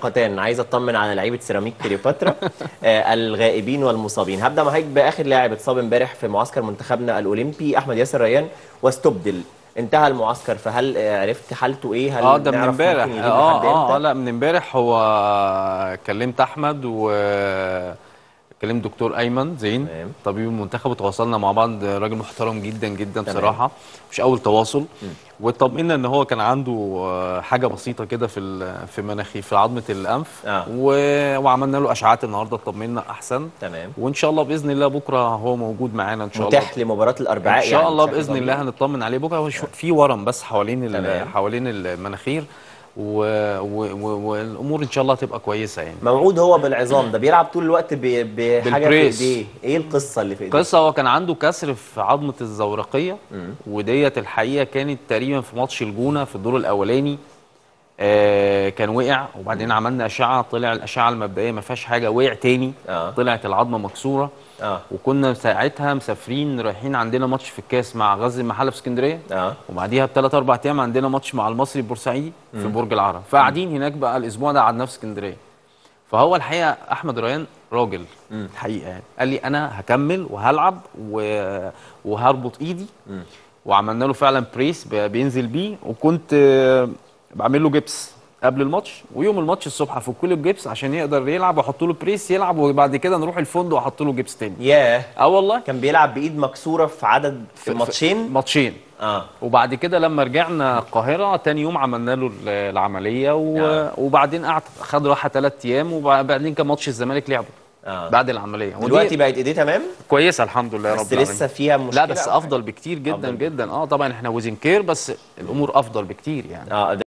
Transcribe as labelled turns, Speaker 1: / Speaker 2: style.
Speaker 1: دقيقتان عايز اطمن على لعيبه سيراميك كليوباترا آه الغائبين والمصابين هبدا معاك باخر لاعب اتصاب امبارح في معسكر منتخبنا الاولمبي احمد ياسر ريان واستبدل انتهى المعسكر فهل آه، عرفت حالته ايه هل
Speaker 2: اه ده من
Speaker 1: نعرف
Speaker 2: امبارح
Speaker 1: ممكن يجيب
Speaker 2: اه
Speaker 1: لحد
Speaker 2: اه اه
Speaker 1: إمتى؟
Speaker 2: لا من امبارح هو كلمت احمد و كلمت دكتور ايمن زين
Speaker 1: تمام.
Speaker 2: طبيب المنتخب وتواصلنا مع بعض راجل محترم جدا جدا بصراحه مش اول تواصل واطمئنا ان هو كان عنده آه، حاجه بسيطه كده في ال- في مناخي في عظمه الانف
Speaker 1: آه.
Speaker 2: و- وعملنا له اشعاعات النهارده اطمنا احسن
Speaker 1: تمام
Speaker 2: وان شاء الله باذن الله بكره هو موجود معانا ان شاء الله
Speaker 1: متاح لمباراه الاربعاء
Speaker 2: ان شاء
Speaker 1: يعني
Speaker 2: الله
Speaker 1: بشكل
Speaker 2: باذن
Speaker 1: طبيعي.
Speaker 2: الله هنطمن عليه بكره هو شو- في ورم بس حوالين ال-
Speaker 1: تمام.
Speaker 2: حوالين المناخير و... و... و... والامور ان شاء الله تبقى كويسه يعني
Speaker 1: موعود هو بالعظام ده بيلعب طول الوقت ب- بحاجه في
Speaker 2: بالبريس.
Speaker 1: ايديه ايه القصه اللي في ايديه
Speaker 2: قصه هو كان عنده كسر في عظمه الزورقيه وديت الحقيقه كانت تقريبا في ماتش الجونه في الدور الاولاني آه كان وقع وبعدين عملنا اشعه طلع الاشعه المبدئيه ما فيهاش حاجه وقع تاني
Speaker 1: آه.
Speaker 2: طلعت العظمه مكسوره
Speaker 1: اه
Speaker 2: وكنا ساعتها مسافرين رايحين عندنا ماتش في الكاس مع غزل المحله في اسكندريه
Speaker 1: اه
Speaker 2: وبعديها بثلاث اربع ايام عندنا ماتش مع المصري البورسعيدي في برج العرب فقاعدين هناك بقى الاسبوع ده قعدنا في اسكندريه فهو الحقيقه احمد ريان راجل الحقيقه يعني قال لي انا هكمل وهلعب و... وهربط ايدي وعملنا له فعلا بريس ب- بينزل بيه وكنت آه، بعمل له جبس قبل الماتش ويوم الماتش الصبح افك له الجبس عشان يقدر يلعب واحط له بريس يلعب وبعد كده نروح الفندق واحط له جبس تاني
Speaker 1: ياه
Speaker 2: اه والله
Speaker 1: كان بيلعب بايد مكسوره في عدد في ماتشين
Speaker 2: ماتشين
Speaker 1: اه
Speaker 2: وبعد كده لما رجعنا القاهره تاني يوم عملنا له ال- العمليه و...
Speaker 1: آه.
Speaker 2: وبعدين قعد خد راحه ثلاث ايام وبعدين كان ماتش الزمالك لعبه
Speaker 1: اه
Speaker 2: بعد العمليه ودي
Speaker 1: دلوقتي بقت ايديه تمام
Speaker 2: كويسه الحمد لله يا رب
Speaker 1: بس
Speaker 2: العالمين.
Speaker 1: لسه فيها مشكله
Speaker 2: لا بس
Speaker 1: أو
Speaker 2: افضل بكتير جدا
Speaker 1: أفضل
Speaker 2: جدا اه طبعا احنا وزن كير بس الامور افضل بكتير يعني
Speaker 1: حاجة؟ اه